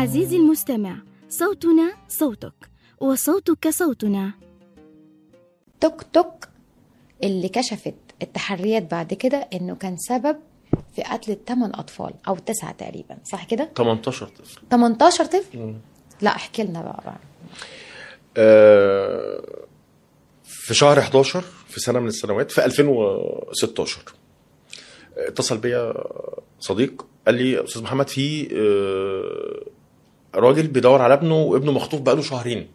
عزيزي المستمع صوتنا صوتك وصوتك صوتنا توك توك اللي كشفت التحريات بعد كده انه كان سبب في قتل 8 اطفال او 9 تقريبا صح كده 18 طفل 18 طفل لا احكي لنا بقى, بقى. آه، في شهر 11 في سنه من السنوات في 2016 اتصل بيا صديق قال لي استاذ محمد في آه، راجل بيدور على ابنه وابنه مخطوف بقاله شهرين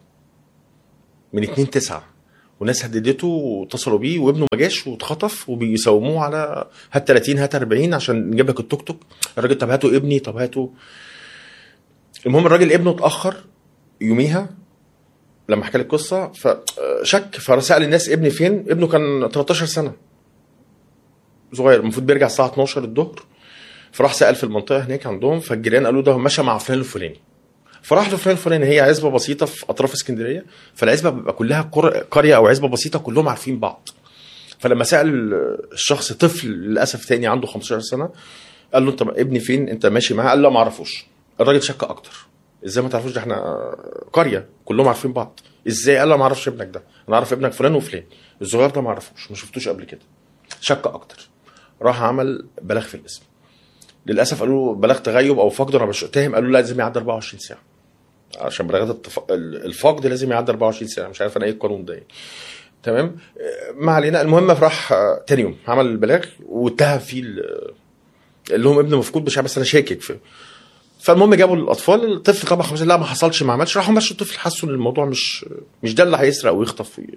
من 2 9 وناس هددته واتصلوا بيه وابنه ما جاش واتخطف وبيساوموه على هات 30 هات 40 عشان نجيب لك التوك توك الراجل طب هاتوا ابني طب هاتوا المهم الراجل ابنه اتاخر يوميها لما حكى لي القصه فشك فسال الناس ابني فين ابنه كان 13 سنه صغير المفروض بيرجع الساعه 12 الظهر فراح سال في المنطقه هناك عندهم فالجيران قالوا ده مشى مع فلان الفلاني فراح لفلان الفلاني هي عزبه بسيطه في اطراف اسكندريه فالعزبه بيبقى كلها قر- قريه او عزبه بسيطه كلهم عارفين بعض فلما سال الشخص طفل للاسف تاني عنده 15 سنه قال له انت ابني فين انت ماشي معاه قال له ما اعرفوش الراجل شك اكتر ازاي ما تعرفوش ده احنا قريه كلهم عارفين بعض ازاي قال له ما اعرفش ابنك ده انا اعرف ابنك فلان وفلان الصغير ده ما اعرفوش ما شفتوش قبل كده شك اكتر راح عمل بلاغ في الاسم للاسف قالوا له بلاغ تغيب او فقد انا مش اتهم قالوا له لا لازم يعدي 24 ساعه عشان بلاغات التف... الفقد لازم يعدي 24 ساعه مش عارف انا ايه القانون ده يعني. تمام آه، ما علينا المهم راح آه، تاني يوم عمل البلاغ واتهم فيه ال- اللي هم ابن مفقود مش عارف بس انا شاكك فيه فالمهم جابوا الاطفال الطفل طبعا خمسة لا ما حصلش ما عملش راحوا مشوا الطفل حسوا ان الموضوع مش مش ده اللي هيسرق ويخطف وي...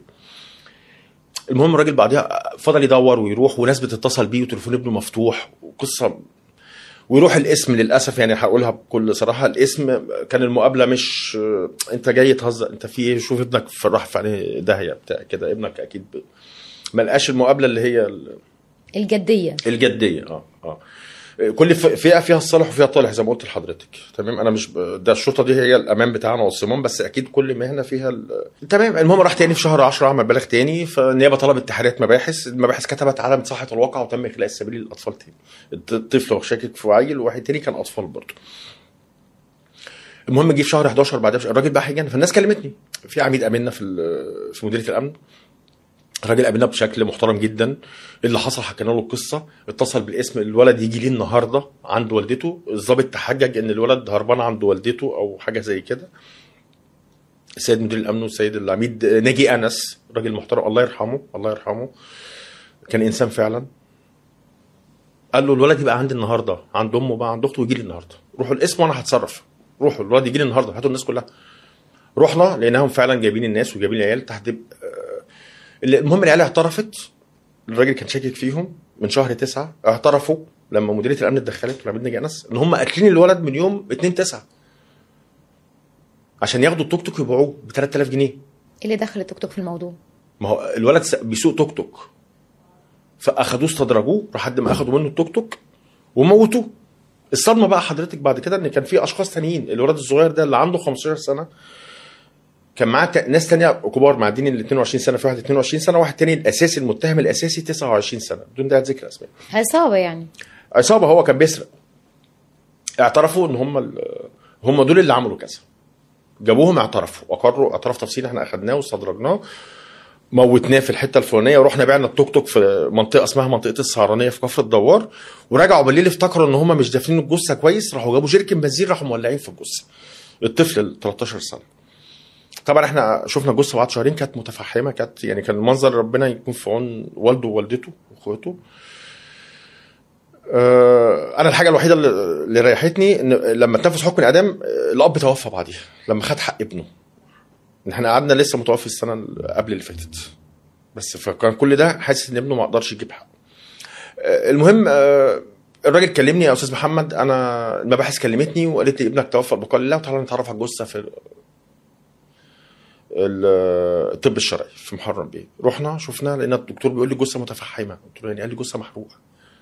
المهم الراجل بعدها فضل يدور ويروح وناس بتتصل بيه وتليفون ابنه مفتوح وقصه ويروح الاسم للاسف يعني هقولها بكل صراحه الاسم كان المقابله مش انت جاي تهزر انت في ايه شوف ابنك في راح في عينيه داهيه بتاع كده ابنك اكيد ب... ما لقاش المقابله اللي هي ال- الجديه الجديه اه اه كل ف- فئه فيها الصالح وفيها الطالح زي ما قلت لحضرتك تمام انا مش ب- ده الشرطه دي هي الامان بتاعنا والصمام بس اكيد كل مهنه فيها ال... تمام المهم راح تاني في شهر 10 عمل بلاغ تاني فالنيابه طلبت تحريات مباحث المباحث كتبت علامه صحه الواقع وتم اخلاء السبيل للاطفال تاني الط- الطفل هو شاكك في عيل وواحد تاني كان اطفال برضه المهم جه في شهر 11 بعدها بش- الراجل بقى هيجن فالناس كلمتني في عميد امنا في ال- في مديريه الامن الراجل قابلنا بشكل محترم جدا اللي حصل حكينا له القصه اتصل بالاسم الولد يجي لي النهارده عند والدته الضابط تحجج ان الولد هربان عند والدته او حاجه زي كده السيد مدير الامن والسيد العميد ناجي انس راجل محترم الله يرحمه الله يرحمه كان انسان فعلا قال له الولد يبقى عندي النهارده عند امه بقى عند اخته ويجي لي النهارده روحوا الاسم وانا هتصرف روحوا الولد يجي لي النهارده هاتوا الناس كلها رحنا لقيناهم فعلا جايبين الناس وجايبين العيال تحت آه، المهم العيال اعترفت الراجل كان شاكك فيهم من شهر تسعة اعترفوا لما مديريه الامن اتدخلت والعميد نجي انس ان هم قاتلين الولد من يوم 2 9 عشان ياخدوا التوك توك يبيعوه ب 3000 جنيه ايه اللي دخل التوك توك في الموضوع ما هو الولد س- بيسوق توك توك فاخدوه استدرجوه لحد ما اخدوا منه التوك توك وموتوه الصدمه بقى حضرتك بعد كده ان كان في اشخاص تانيين الولد الصغير ده اللي عنده 15 سنه كان معاه تا- ناس تانية كبار معدين ال 22 سنه في واحد 22 سنه واحد تاني الاساسي المتهم الاساسي 29 سنه بدون داعي ذكر اسماء عصابه يعني عصابه هو كان بيسرق اعترفوا ان هم ال- هم دول اللي عملوا كذا جابوهم اعترفوا اقروا اعتراف تفصيلي احنا اخدناه واستدرجناه موتناه في الحته الفلانيه ورحنا بعنا التوك توك في منطقه اسمها منطقه السهرانيه في كفر الدوار ورجعوا بالليل افتكروا ان هم مش دافنين الجثه كويس راحوا جابوا جيركن بنزين راحوا مولعين في الجثه الطفل ال 13 سنه طبعا احنا شفنا الجثه بعد شهرين كانت متفحمه كانت يعني كان المنظر ربنا يكون في عون والده ووالدته واخواته آه، انا الحاجه الوحيده اللي اللي ريحتني ان لما اتنفذ حكم الاعدام آه، الاب توفى بعديها لما خد حق ابنه إن احنا قعدنا لسه متوفي السنه اللي قبل اللي فاتت بس فكان كل ده حاسس ان ابنه ما قدرش يجيب حقه آه، المهم آه، الراجل كلمني يا استاذ محمد انا المباحث كلمتني وقالت لي ابنك توفى بقال الله وتعالى نتعرف على الجثه في ال- الطب الشرعي في محرم بيه رحنا شفنا لقينا الدكتور بيقول لي جثه متفحمه قلت له يعني قال لي جثه محروقه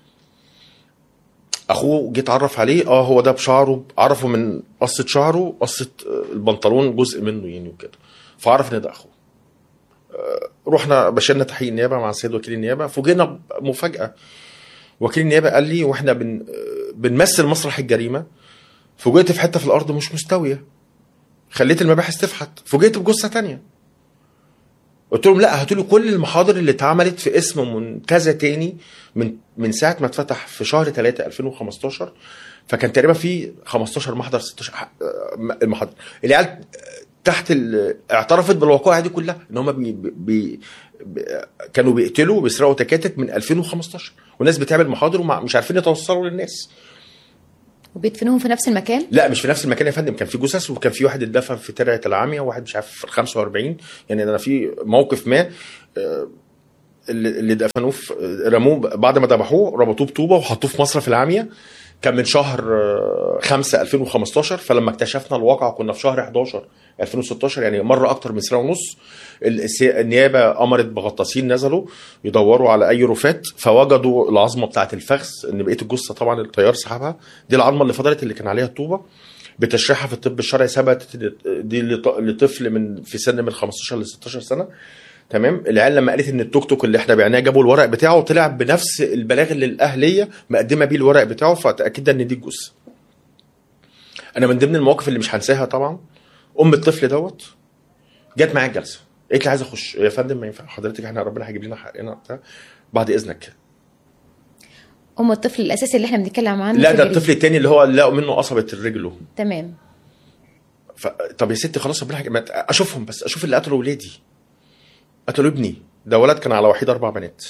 اخوه جه اتعرف عليه اه هو ده بشعره عرفه من قصه شعره قصه آه، البنطلون جزء منه يعني وكده فعرف ان ده اخوه آه، رحنا بشرنا تحقيق النيابه مع السيد وكيل النيابه فوجئنا بمفاجاه وكيل النيابه قال لي واحنا بن آه، بنمثل مسرح الجريمه فوجئت في حته في الارض مش مستويه خليت المباحث تفحت فوجئت بجثه تانية قلت لهم لا هاتوا لي كل المحاضر اللي اتعملت في اسم من كذا تاني من من ساعه ما اتفتح في شهر 3 2015 فكان تقريبا في 15 محضر 16 ح- المحاضر العيال تحت ال- اعترفت بالوقائع دي كلها ان هم بي بي بي كانوا بيقتلوا وبيسرقوا تكاتك من 2015 والناس بتعمل محاضر ومش عارفين يتوصلوا للناس وبيدفنوهم في نفس المكان لا مش في نفس المكان يا فندم كان في جثث وكان في واحد اتدفن في ترعه العاميه وواحد مش عارف في ال 45 يعني انا في موقف ما آه، اللي اللي دفنوه في رموه بعد ما ذبحوه ربطوه بطوبه وحطوه في مصرف العاميه كان من شهر 5 2015 فلما اكتشفنا الواقع كنا في شهر 11 2016 يعني مره اكتر من سنه ونص الس- النيابه امرت بغطاسين نزلوا يدوروا على اي رفات فوجدوا العظمه بتاعه الفخذ ان بقيه الجثه طبعا الطيار سحبها دي العظمه اللي فضلت اللي كان عليها الطوبه بتشريحها في الطب الشرعي ثبتت إن دي لط- لطفل من في سن من 15 ل 16 سنه تمام العيال لما قالت ان التوك توك اللي احنا بعناه جابوا الورق بتاعه طلع بنفس البلاغ اللي الاهليه مقدمه بيه الورق بتاعه فتاكدنا ان دي الجثه انا من ضمن المواقف اللي مش هنساها طبعا ام الطفل دوت جت معايا الجلسه قالت لي عايز اخش يا فندم ما ينفع حضرتك احنا ربنا هيجيب لنا حقنا بتاع بعد اذنك ام الطفل الاساسي اللي احنا بنتكلم عنه لا في ده الريف. الطفل التاني اللي هو لقوا منه قصبه رجله تمام ف... طب يا ستي خلاص ربنا هيجيب- ما ت- اشوفهم بس اشوف اللي قتلوا ولادي قتلوا ابني ده ولد كان على وحيد اربع بنات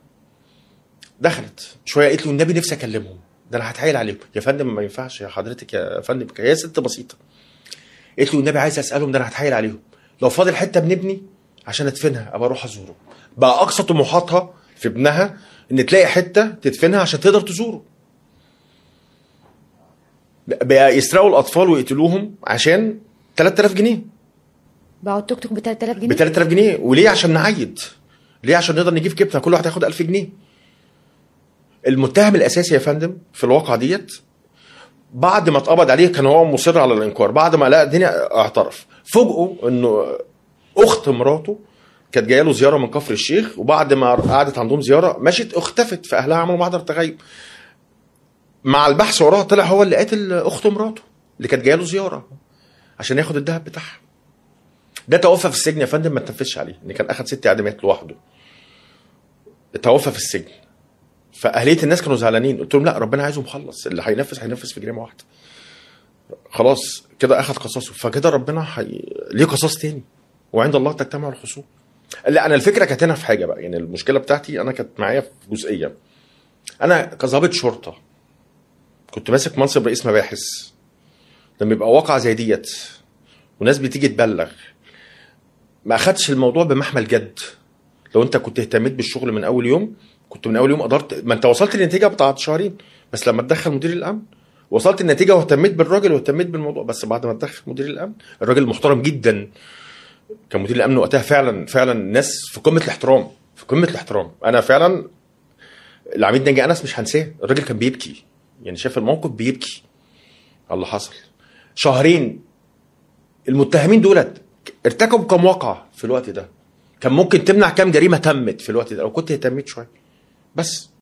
دخلت شويه قالت له النبي نفسي اكلمهم ده انا هتحايل عليهم يا فندم ما ينفعش يا حضرتك يا فندم هي ست بسيطه قالت له النبي عايز اسالهم ده انا هتحايل عليهم لو فاضل حته من ابني عشان ادفنها ابقى اروح ازوره بقى اقصى طموحاتها في ابنها ان تلاقي حته تدفنها عشان تقدر تزوره بقى يسرقوا الاطفال ويقتلوهم عشان 3000 جنيه باعوا التوك توك ب 3000 جنيه ب 3000 جنيه وليه عشان نعيد ليه عشان نقدر نجيب كبده كل واحد هياخد 1000 جنيه المتهم الاساسي يا فندم في الواقعه ديت بعد ما اتقبض عليه كان هو مصر على الانكار بعد ما لقى الدنيا اعترف فوجئوا انه اخت مراته كانت جايه له زياره من كفر الشيخ وبعد ما قعدت عندهم زياره مشت اختفت فاهلها عملوا محضر تغيب مع البحث وراها طلع هو اللي قاتل اخت مراته اللي كانت جايه له زياره عشان ياخد الذهب بتاعها ده توفى في السجن يا فندم ما تنفذش عليه ان كان اخد ست اعدامات لوحده توفى في السجن فاهليه الناس كانوا زعلانين قلت لهم لا ربنا عايزه مخلص اللي هينفذ هينفذ في جريمه واحده خلاص كده اخد قصاصه فكده ربنا حي... ليه قصاص تاني وعند الله تجتمع الخصوم لا انا الفكره كانت هنا في حاجه بقى يعني المشكله بتاعتي انا كانت معايا في جزئيه انا كظابط شرطه كنت ماسك منصب رئيس مباحث لما يبقى واقعه زي ديت وناس بتيجي تبلغ ما اخدش الموضوع بمحمل جد لو انت كنت اهتميت بالشغل من اول يوم كنت من اول يوم قدرت ما انت وصلت للنتيجه بتاعت شهرين بس لما تدخل مدير الامن وصلت النتيجه واهتميت بالراجل واهتميت بالموضوع بس بعد ما تدخل مدير الامن الراجل محترم جدا كان مدير الامن وقتها فعلا فعلا ناس في قمه الاحترام في قمه الاحترام انا فعلا العميد ناجي انس مش هنساه الراجل كان بيبكي يعني شاف الموقف بيبكي على اللي حصل شهرين المتهمين دولت ارتكبوا كم واقعه في الوقت ده كان ممكن تمنع كام جريمه تمت في الوقت ده لو كنت اهتميت شويه بس